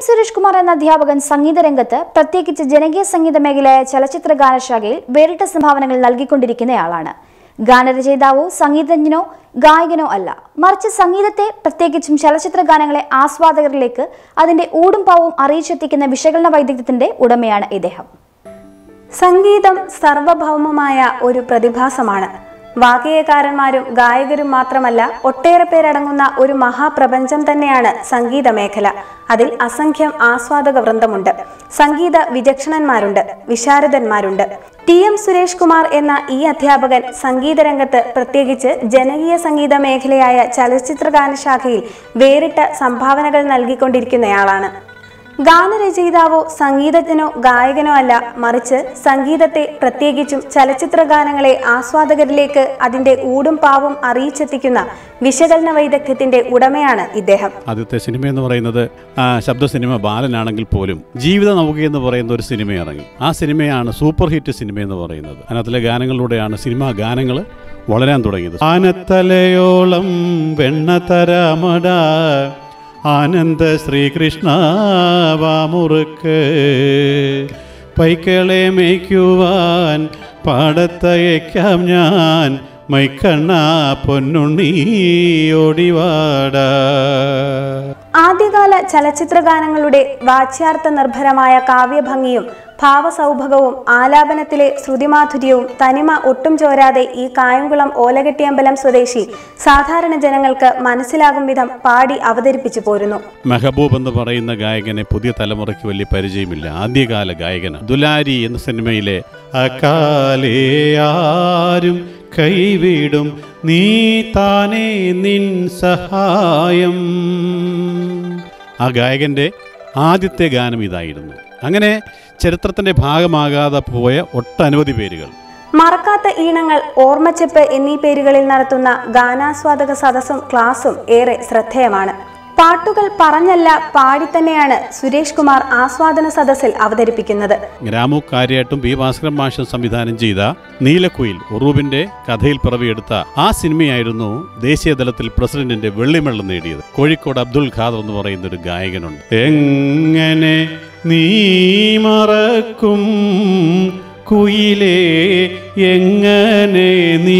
സുരേഷ് കുമാർ എന്ന അധ്യാപകൻ സംഗീത രംഗത്ത് പ്രത്യേകിച്ച് ജനകീയ സംഗീത മേഖലയായ ചലച്ചിത്ര ഗാനശാഖയിൽ വേറിട്ട സംഭാവനകൾ നൽകിക്കൊണ്ടിരിക്കുന്നയാളാണ് ഗാനരചയിതാവോ സംഗീതജ്ഞനോ ഗായകനോ അല്ല മറിച്ച് സംഗീതത്തെ പ്രത്യേകിച്ചും ചലച്ചിത്ര ഗാനങ്ങളെ ആസ്വാദകരിലേക്ക് അതിന്റെ ഊടും പാവും അറിയിച്ചെത്തിക്കുന്ന വിശകലന വൈദഗ്ധ്യത്തിന്റെ ഉടമയാണ് ഇദ്ദേഹം സംഗീതം സർവഭൗമമായ ഒരു പ്രതിഭാസമാണ് വാഗ്ഗേയകാരന്മാരും ഗായകരും മാത്രമല്ല ഒട്ടേറെ പേരടങ്ങുന്ന ഒരു മഹാപ്രപഞ്ചം തന്നെയാണ് സംഗീത മേഖല അതിൽ അസംഖ്യം ആസ്വാദക വൃന്ദമുണ്ട് സംഗീത വിചക്ഷണന്മാരുണ്ട് വിശാരദന്മാരുണ്ട് ടി എം സുരേഷ് കുമാർ എന്ന ഈ അധ്യാപകൻ സംഗീത രംഗത്ത് പ്രത്യേകിച്ച് ജനകീയ സംഗീത മേഖലയായ ചലച്ചിത്രഗാന ശാഖയിൽ വേറിട്ട സംഭാവനകൾ നൽകിക്കൊണ്ടിരിക്കുന്നയാളാണ് ഗാനരചയിതാവോ സംഗീതജ്ഞനോ ഗായകനോ അല്ല മറിച്ച് സംഗീതത്തെ പ്രത്യേകിച്ചും ചലച്ചിത്ര ഗാനങ്ങളെ ആസ്വാദകരിലേക്ക് അതിന്റെ ഊടും പാവും അറിയിച്ചെത്തിക്കുന്ന വിശകലന വൈദഗ്ധ്യത്തിന്റെ ഉടമയാണ് ഇദ്ദേഹം ആദ്യത്തെ സിനിമ എന്ന് പറയുന്നത് ആ, ശബ്ദ സിനിമ ബാലനാണെങ്കിൽ പോലും ജീവിത നൗക എന്ന് പറയുന്ന ഒരു സിനിമ ഇറങ്ങി ആ സിനിമയാണ് സൂപ്പർ ഹിറ്റ് സിനിമ എന്ന് പറയുന്നത് അതിനകത്തിലെ ഗാനങ്ങളിലൂടെയാണ് സിനിമാ ഗാനങ്ങൾ വളരാൻ തുടങ്ങിയത് ആനത്തലയോളം വെണ്ണ തരാമട ആനന്ദ ശ്രീകൃഷ്ണ വാമുറുക്ക് പൈക്കളെ മേയ്ക്കുവാൻ പാടത്തയക്കാം ഞാൻ മൈക്കണ്ണ പൊന്നുണ്ണി ഓടിവാടാ ആദ്യകാല ചലച്ചിത്ര ഗാനങ്ങളുടെ വാച്യാർത്ഥ നിർഭരമായ കാവ്യഭംഗിയും ഭാവസൗഭഗവും ആലാപനത്തിലെ ശ്രുതിമാധുര്യവും തനിമ ഒട്ടും ചോരാതെ ഈ കായംകുളം ഓലകെട്ടിയമ്പലം സ്വദേശി സാധാരണ ജനങ്ങൾക്ക് മനസ്സിലാകും വിധം പാടി അവതരിപ്പിച്ചു പോരുന്നു മെഹബൂബ് എന്ന് പറയുന്ന ഗായകനെ പുതിയ തലമുറയ്ക്ക് വലിയ പരിചയമില്ല ആദ്യകാല ഗായകനാണ് ദുലാരി എന്ന സിനിമയിലെ അകാലേ ആരും കൈവിടും നീ താനേ നിൻ സഹായം ആ ഗായകന്റെ ആദ്യത്തെ ഗാനം ഇതായിരുന്നു അങ്ങനെ ചരിത്രത്തിന്റെ ഭാഗമാകാതെ പോയ ഒട്ടനവധി പേരുകൾ മറക്കാത്ത ഈണങ്ങൾ ഓർമ്മച്ചെപ്പ് എന്നീ പേരുകളിൽ നടത്തുന്ന ഗാനാസ്വാദക സദസ്സും ക്ലാസും ഏറെ ശ്രദ്ധേയമാണ് പാട്ടുകൾ പറഞ്ഞല്ല പാടി തന്നെയാണ് സുരേഷ് കുമാർ ആസ്വാദന സദസ്സിൽ അവതരിപ്പിക്കുന്നത് രാമു കാര്യായിട്ടും പി ഭാസ്കരൻ മാഷൻ സംവിധാനം ചെയ്ത നീലക്കുയിൽ ഉറൂബിന്റെ കഥയിൽ പിറവിയെടുത്ത ആ സിനിമയായിരുന്നു ദേശീയ തലത്തിൽ പ്രസിഡന്റിന്റെ വെള്ളിമെള്ളം നേടിയത് കോഴിക്കോട് അബ്ദുൽ ഖാദർ എന്ന് പറയുന്ന ഒരു ഗായകനുണ്ട് എങ്ങനെ നീ മറക്കും കുയിലേ എങ്ങനെ നീ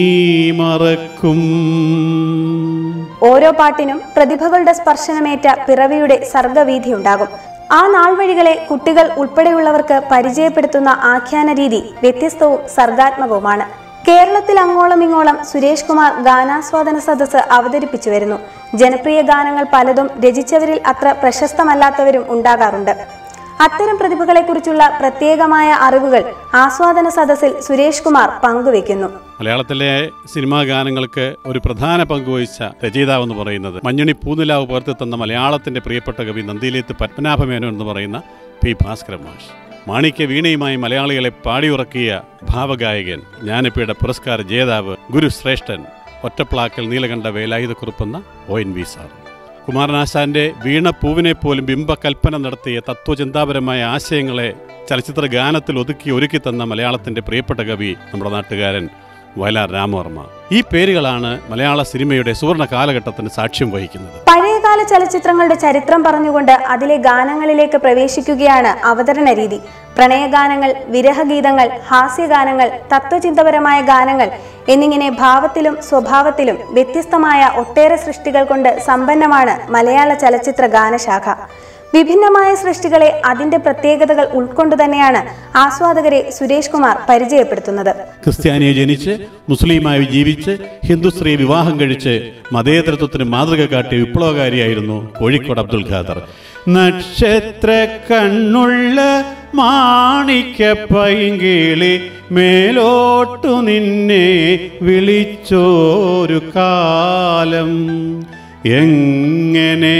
മറക്കും ഓരോ പാട്ടിനും പ്രതിഭകളുടെ സ്പർശനമേറ്റ പിറവിയുടെ സർഗവീഥിയുണ്ടാകും ആ നാൾവഴികളെ കുട്ടികൾ ഉൾപ്പെടെയുള്ളവർക്ക് പരിചയപ്പെടുത്തുന്ന ആഖ്യാന രീതി വ്യത്യസ്തവും സർഗാത്മകവുമാണ് കേരളത്തിൽ അങ്ങോളം ഇങ്ങോളം സുരേഷ് കുമാർ ഗാനാസ്വാദന സദസ്സ് അവതരിപ്പിച്ചു വരുന്നു ജനപ്രിയ ഗാനങ്ങൾ പലതും രചിച്ചവരിൽ അത്ര പ്രശസ്തമല്ലാത്തവരും ഉണ്ടാകാറുണ്ട് അത്തരം പ്രതിഭകളെക്കുറിച്ചുള്ള പ്രത്യേകമായ അറിവുകൾ ആസ്വാദന സദസ്സിൽ സുരേഷ് കുമാർ പങ്കുവെക്കുന്നു മലയാളത്തിലെ സിനിമാ ഗാനങ്ങൾക്ക് ഒരു പ്രധാന പങ്ക് വഹിച്ച രചയിതാവ് എന്ന് പറയുന്നത് മഞ്ഞുണി പൂനിലാവ് പകർത്തി തന്ന മലയാളത്തിന്റെ പ്രിയപ്പെട്ട കവി നന്ദിയിലേത്ത് പത്മനാഭമേനോ എന്ന് പറയുന്ന പി ഭാസ്കരൻ മാഷ് മാണിക്യ വീണയുമായി മലയാളികളെ പാടിയുറക്കിയ ഭാവഗായകൻ ജ്ഞാനപീഠ പുരസ്കാര ജേതാവ് ഗുരുശ്രേഷ്ഠൻ ഒറ്റപ്ലാക്കൽ നീലകണ്ഠ വേലായുധക്കുറിപ്പെന്ന ഒ എൻ വി സാർ കുമാരനാശാന്റെ വീണ പൂവിനെ പോലും ബിംബകൽപ്പന നടത്തിയ തത്വചിന്താപരമായ ആശയങ്ങളെ ചലച്ചിത്ര ഗാനത്തിൽ ഒതുക്കി ഒരുക്കി തന്ന മലയാളത്തിന്റെ പ്രിയപ്പെട്ട കവി നമ്മുടെ നാട്ടുകാരൻ വയലാർ രാമവർമ്മ ഈ പേരുകളാണ് മലയാള സിനിമയുടെ സുവർണ കാലഘട്ടത്തിന് സാക്ഷ്യം വഹിക്കുന്നത് പഴയകാല ചലച്ചിത്രങ്ങളുടെ ചരിത്രം പറഞ്ഞുകൊണ്ട് അതിലെ ഗാനങ്ങളിലേക്ക് പ്രവേശിക്കുകയാണ് അവതരണ രീതി പ്രണയഗാനങ്ങൾ വിരഹഗീതങ്ങൾ ഹാസ്യഗാനങ്ങൾ തത്വചിന്തപരമായ ഗാനങ്ങൾ എന്നിങ്ങനെ ഭാവത്തിലും സ്വഭാവത്തിലും വ്യത്യസ്തമായ ഒട്ടേറെ സൃഷ്ടികൾ കൊണ്ട് സമ്പന്നമാണ് മലയാള ചലച്ചിത്ര ഗാനശാഖ വിഭിന്നമായ സൃഷ്ടികളെ അതിന്റെ പ്രത്യേകതകൾ ഉൾക്കൊണ്ടു തന്നെയാണ് ആസ്വാദകരെ സുരേഷ് കുമാർ പരിചയപ്പെടുത്തുന്നത് ക്രിസ്ത്യാനിയെ ജനിച്ച് മുസ്ലിമായി ജീവിച്ച് ഹിന്ദു സ്ത്രീ വിവാഹം കഴിച്ച് മതേതരത്വത്തിന് മാതൃക കാട്ടിയ വിപ്ലവകാരിയായിരുന്നു കോഴിക്കോട് അബ്ദുൽ ഖാദർ നക്ഷത്ര കണ്ണുള്ള മാണിക്യ പൈങ്കിളി മേലോട്ടു നിന്നെ വിളിച്ചോരു കാലം എങ്ങനെ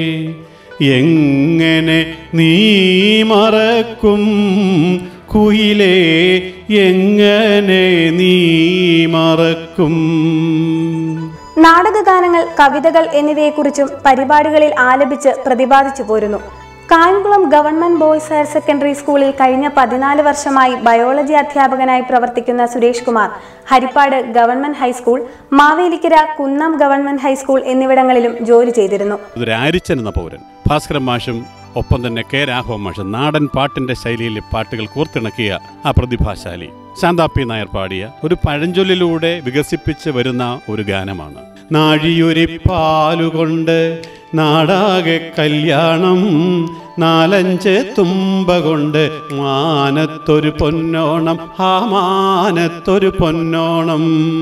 എങ്ങനെ നീ മറക്കും കുയിലേ എങ്ങനെ നീ മറക്കും നാടകഗാനങ്ങൾ കവിതകൾ എന്നിവയെക്കുറിച്ചും പരിപാടികളിൽ ആലപിച്ച് പ്രതിപാദിച്ചു പോരുന്നു Kayamkulam government boys higher secondary സ്കൂളിൽ കഴിഞ്ഞ പതിനാല് വർഷമായി ബയോളജി അധ്യാപകനായി പ്രവർത്തിക്കുന്ന Suresh Kumar Harippad government high school Mavelikkara Kunnam government high school എന്നിവിടങ്ങളിലും ജോലി ചെയ്തിരുന്നു ഇതൊരു ആരിച്ചൻ എന്ന പൗരൻ ഭാസ്കരൻ മാഷും ഒപ്പം തന്നെ കെ രാഘവ മാഷ് നാടൻ പാട്ടിന്റെ ശൈലിയിലെ പാട്ടുകൾ കോർത്തിണക്കിയ ആ പ്രതിഭാശാലി ശാന്താപ്പി നായർ പാടിയ ഒരു പഴഞ്ചൊല്ലിലൂടെ വികസിപ്പിച്ച് വരുന്ന ഒരു ഗാനമാണ് നാഴിയൊരിപ്പാലുകൊണ്ട് നാടാകെ കല്യാണം നാലഞ്ച് തുമ്പ കൊണ്ട് മാനത്തൊരു പൊന്നോണം ആ മാനത്തൊരു പൊന്നോണം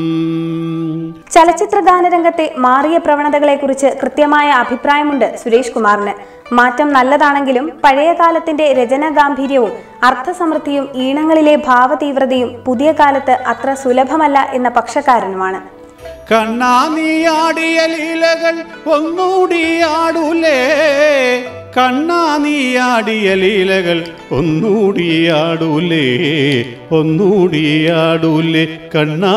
ചലച്ചിത്ര ഗാനരംഗത്തെ മാറിയ പ്രവണതകളെക്കുറിച്ച് കൃത്യമായ അഭിപ്രായമുണ്ട് സുരേഷ് കുമാറിന് മാറ്റം നല്ലതാണെങ്കിലും പഴയ കാലത്തിന്റെ രചനാ ഗാംഭീര്യവും അർത്ഥസമൃദ്ധിയും ഈണങ്ങളിലെ ഭാവതീവ്രതയും പുതിയ കാലത്ത് അത്ര സുലഭമല്ല എന്ന പക്ഷക്കാരനുമാണ് കണ്ണാ നീയാടിയ ലീലകൾ ഒന്നൂടിയാടൂലേ കണ്ണാ നീയാടിയ ലീലകൾ ഒന്നൂടിയാടൂലേ ഒന്നൂടിയാടൂലേ കണ്ണാ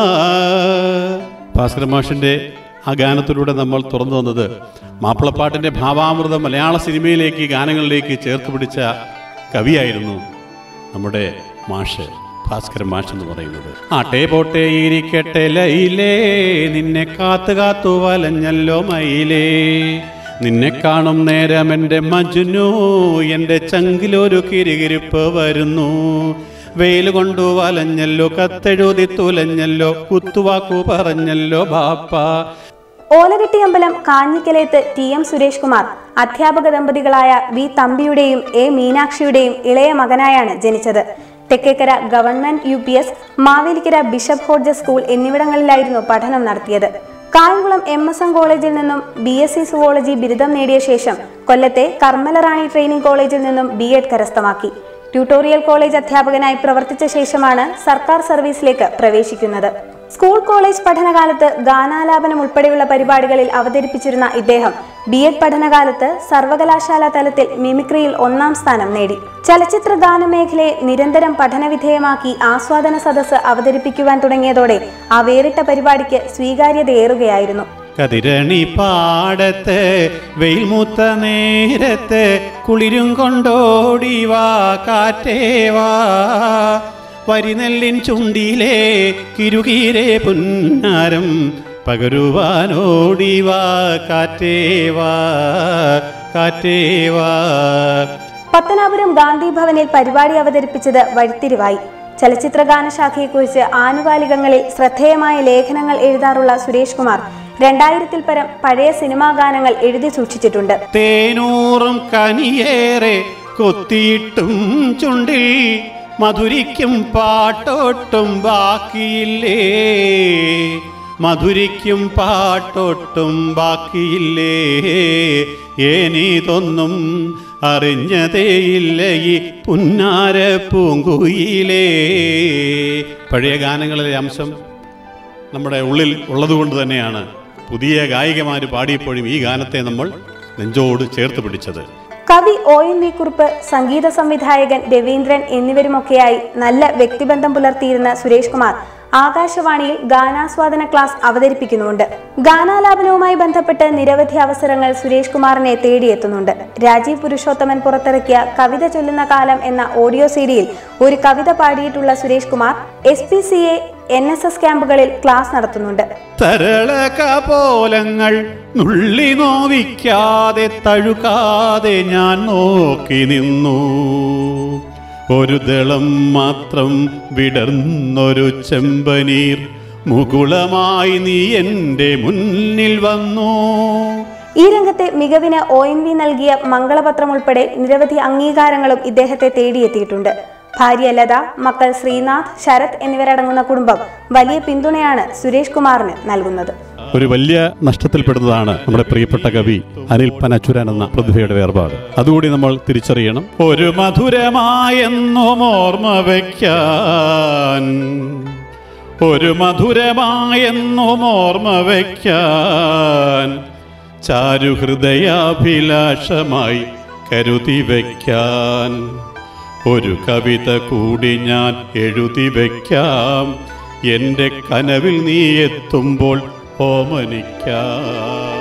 ഭാസ്കര മാഷിന്റെ ആ ഗാനത്തിലൂടെ നമ്മൾ തുറന്നു വന്നത് മാപ്പിളപ്പാട്ടിന്റെ ഭാവാമൃതം മലയാള സിനിമയിലേക്ക് ഗാനങ്ങളിലേക്ക് ചേർത്ത് പിടിച്ച കവിയായിരുന്നു നമ്മുടെ മാഷ് ഭാസ്കരൻ മാഷ് എന്ന് പറയുന്നത് ആട്ടെ പോട്ടെ ഇരിക്കട്ടെ ലൈലേ നിന്നെ കാത്തു കാത്തു വലഞ്ഞല്ലോ മയിലേ നിന്നെ കാണും നേരം എൻ്റെ മജുനു എൻ്റെ ചങ്കിലൊരു കിരികിരിപ്പ് വരുന്നു വെയിൽ കൊണ്ടു വലഞ്ഞല്ലോ കത്തെഴുതി തുലഞ്ഞല്ലോ കുത്തുവാക്കു പറഞ്ഞല്ലോ ബാപ്പ ഓലകെട്ടിയമ്പലം കാഞ്ഞിക്കലേത്ത് ടി എം സുരേഷ് കുമാർ അധ്യാപക ദമ്പതികളായ വി തമ്പിയുടെയും എ മീനാക്ഷിയുടെയും ഇളയ മകനായാണ് ജനിച്ചത് Thekkekara government U P S Mavelikkara bishop Hodges school എന്നിവിടങ്ങളിലായിരുന്നു പഠനം നടത്തിയത് കായംകുളം എം എസ് എം കോളേജിൽ നിന്നും ബി എസ് സി സുവോളജി ബിരുദം നേടിയ ശേഷം കൊല്ലത്തെ കർമ്മലറാണി ട്രെയിനിംഗ് കോളേജിൽ നിന്നും ബി എഡ് കരസ്ഥമാക്കി ട്യൂട്ടോറിയൽ കോളേജ് അധ്യാപകനായി പ്രവർത്തിച്ച ശേഷമാണ് സർക്കാർ സർവീസിലേക്ക് പ്രവേശിക്കുന്നത് സ്കൂൾ കോളേജ് പഠനകാലത്ത് ഗാനാലാപനം ഉൾപ്പെടെയുള്ള പരിപാടികളിൽ അവതരിപ്പിച്ചിരുന്ന ഇദ്ദേഹം ബി എഡ് പഠനകാലത്ത് സർവകലാശാല തലത്തിൽ മിമിക്രിയിൽ ഒന്നാം സ്ഥാനം നേടി ചലച്ചിത്ര ഗാനമേഖലയെ നിരന്തരം പഠനവിധേയമാക്കി ആസ്വാദന സദസ്സ് അവതരിപ്പിക്കുവാൻ തുടങ്ങിയതോടെ ആ വേറിട്ട പരിപാടിക്ക് സ്വീകാര്യതയേറുകയായിരുന്നു കതിരണി പാടത്ത് വെയിൽ മൂത്ത നേരത്ത് കുളിരും കൊണ്ടോടി വാ കാറ്റേ വാ വരിനെല്ലിൻ ചുണ്ടിലെ കിരുകീരെ പുന്നാരം പകരുവാനോടി വാ കാറ്റേ വാ കാറ്റേ വാ പത്തനാപുരം ഗാന്ധി ഭവനിൽ പരിപാടി അവതരിപ്പിച്ചത് വഴിത്തിരിവായി ചലച്ചിത്ര ഗാനശാഖയെക്കുറിച്ച് ആനുകാലികങ്ങളിൽ ശ്രദ്ധേയമായ ലേഖനങ്ങൾ എഴുതാറുള്ള സുരേഷ് കുമാർ രണ്ടായിരത്തിൽ പരം പഴയ സിനിമാ ഗാനങ്ങൾ എഴുതി സൂക്ഷിച്ചിട്ടുണ്ട് തേനൂറും കനിയേറെ കൊത്തിയിട്ടും ചുണ്ടിൽ മധുരിക്കും പാട്ടോട്ടും ബാക്കിയില്ലേ മധുരിക്കും പാട്ടോട്ടും ബാക്കിയില്ലേ ഏനീതൊന്നും അറിഞ്ഞതേയില്ല ഈ പുന്നാര പൂങ്കുയിലേ പഴയ ഗാനങ്ങളിലെ അംശം നമ്മുടെ ഉള്ളിൽ ഉള്ളതുകൊണ്ട് തന്നെയാണ് പുതിയ ഗായികമാർ പാടിയപ്പോഴും ഈ ഗാനത്തെ നമ്മൾ നെഞ്ചോട് ചേർത്ത് പിടിച്ചത് കവി ഒ എൻ വി കുറുപ്പ് സംഗീത സംവിധായകൻ രവീന്ദ്രൻ എന്നിവരുമൊക്കെയായി നല്ല വ്യക്തിബന്ധം പുലർത്തിയിരുന്ന സുരേഷ് കുമാർ ആകാശവാണിയിൽ ഗാനാസ്വാദന ക്ലാസ് അവതരിപ്പിക്കുന്നുണ്ട് ഗാനാലാപനവുമായി ബന്ധപ്പെട്ട് നിരവധി അവസരങ്ങൾ സുരേഷ് കുമാറിനെ തേടിയെത്തുന്നുണ്ട് രാജീവ് പുരുഷോത്തമൻ പുറത്തിറക്കിയ കവിത ചൊല്ലുന്ന കാലം എന്ന ഓഡിയോ സീരിയൽ ഒരു കവിത പാടിയിട്ടുള്ള Suresh Kumar S P C A N S S ക്യാമ്പുകളിൽ ക്ലാസ് നടത്തുന്നുണ്ട് തരള കപോലങ്ങൾ നുള്ളി നോവിക്കാതെ തഴുകാതെ ഞാൻ നോക്കി നിന്നു ഒരു ദളം മാത്രം വിടർന്നൊരു ചെമ്പനീർ മുകുളമായി നീ എൻ്റെ മുന്നിൽ വന്നു ഈ രംഗത്തെ മികവിന് ഒ എൻ വി നൽകിയ മംഗളപത്രം ഉൾപ്പെടെ നിരവധി അംഗീകാരങ്ങളും ഇദ്ദേഹത്തെ തേടിയെത്തിയിട്ടുണ്ട് ഭാര്യ ലത മക്കൾ ശ്രീനാഥ് ശരത് എന്നിവരടങ്ങുന്ന കുടുംബം വലിയ പിന്തുണയാണ് സുരേഷ് കുമാറിന് നൽകുന്നത് ഒരു വലിയ നഷ്ടത്തിൽപ്പെടുന്നതാണ് നമ്മുടെ പ്രിയപ്പെട്ട കവി അനിൽ പനച്ചുരൻ എന്ന പ്രതിഭയുടെ വേർപാട് അതുകൂടി നമ്മൾ തിരിച്ചറിയണം ഒരു മധുരമായെന്നും ഓർമ്മ വയ്ക്കാൻ ഒരു മധുരമായെന്നും ഓർമ്മ വയ്ക്കാൻ ചാരുഹൃദയാഭിലാഷമായി കരുതി വയ്ക്കാൻ ഒരു കവിത കൂടി ഞാൻ എഴുതി വയ്ക്കാം എൻ്റെ കനവിൽ നീ എത്തുമ്പോൾ ഓമനിക്കാം